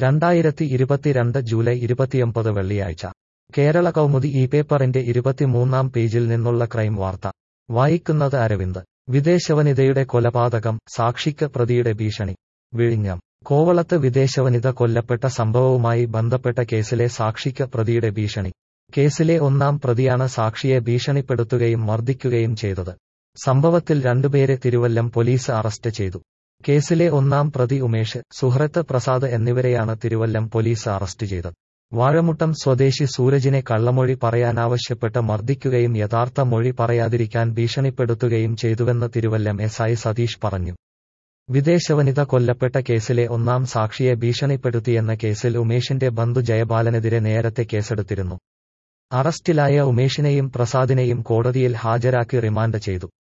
രണ്ടായിരത്തി ഇരുപത്തിരണ്ട് ജൂലൈ ഇരുപത്തിയൊമ്പത് വെള്ളിയാഴ്ച കേരള കൗമുദി ഈ പേപ്പറിന്റെ ഇരുപത്തിമൂന്നാം പേജിൽ നിന്നുള്ള ക്രൈം വാർത്ത വായിക്കുന്നത് അരവിന്ദ് വിദേശവനിതയുടെ കൊലപാതകം സാക്ഷിക്ക് പ്രതിയുടെ ഭീഷണി വിഴിഞ്ഞം കോവളത്ത് വിദേശവനിത കൊല്ലപ്പെട്ട സംഭവവുമായി ബന്ധപ്പെട്ട കേസിലെ സാക്ഷിക്ക് പ്രതിയുടെ ഭീഷണി കേസിലെ ഒന്നാം പ്രതിയാണ് സാക്ഷിയെ ഭീഷണിപ്പെടുത്തുകയും മർദ്ദിക്കുകയും ചെയ്തത് സംഭവത്തിൽ രണ്ടുപേരെ തിരുവല്ലം പോലീസ് അറസ്റ്റ് ചെയ്തു കേസിലെ ഒന്നാം പ്രതി ഉമേഷ് സുഹൃത്ത് പ്രസാദ് എന്നിവരെയാണ് തിരുവല്ലം പോലീസ് അറസ്റ്റ് ചെയ്തത് വാഴമുട്ടം സ്വദേശി സൂരജിനെ കള്ളമൊഴി പറയാനാവശ്യപ്പെട്ട് മർദ്ദിക്കുകയും യഥാർത്ഥ മൊഴി പറയാതിരിക്കാൻ ഭീഷണിപ്പെടുത്തുകയും ചെയ്തുവെന്ന് തിരുവല്ലം എസ് ഐ സതീഷ് പറഞ്ഞു വിദേശവനിത കൊല്ലപ്പെട്ട കേസിലെ ഒന്നാം സാക്ഷിയെ ഭീഷണിപ്പെടുത്തിയെന്ന കേസിൽ ഉമേഷിന്റെ ബന്ധു ജയപാലനെതിരെ നേരത്തെ കേസെടുത്തിരുന്നു അറസ്റ്റിലായ ഉമേഷിനെയും പ്രസാദിനെയും കോടതിയിൽ ഹാജരാക്കി റിമാൻഡ് ചെയ്തു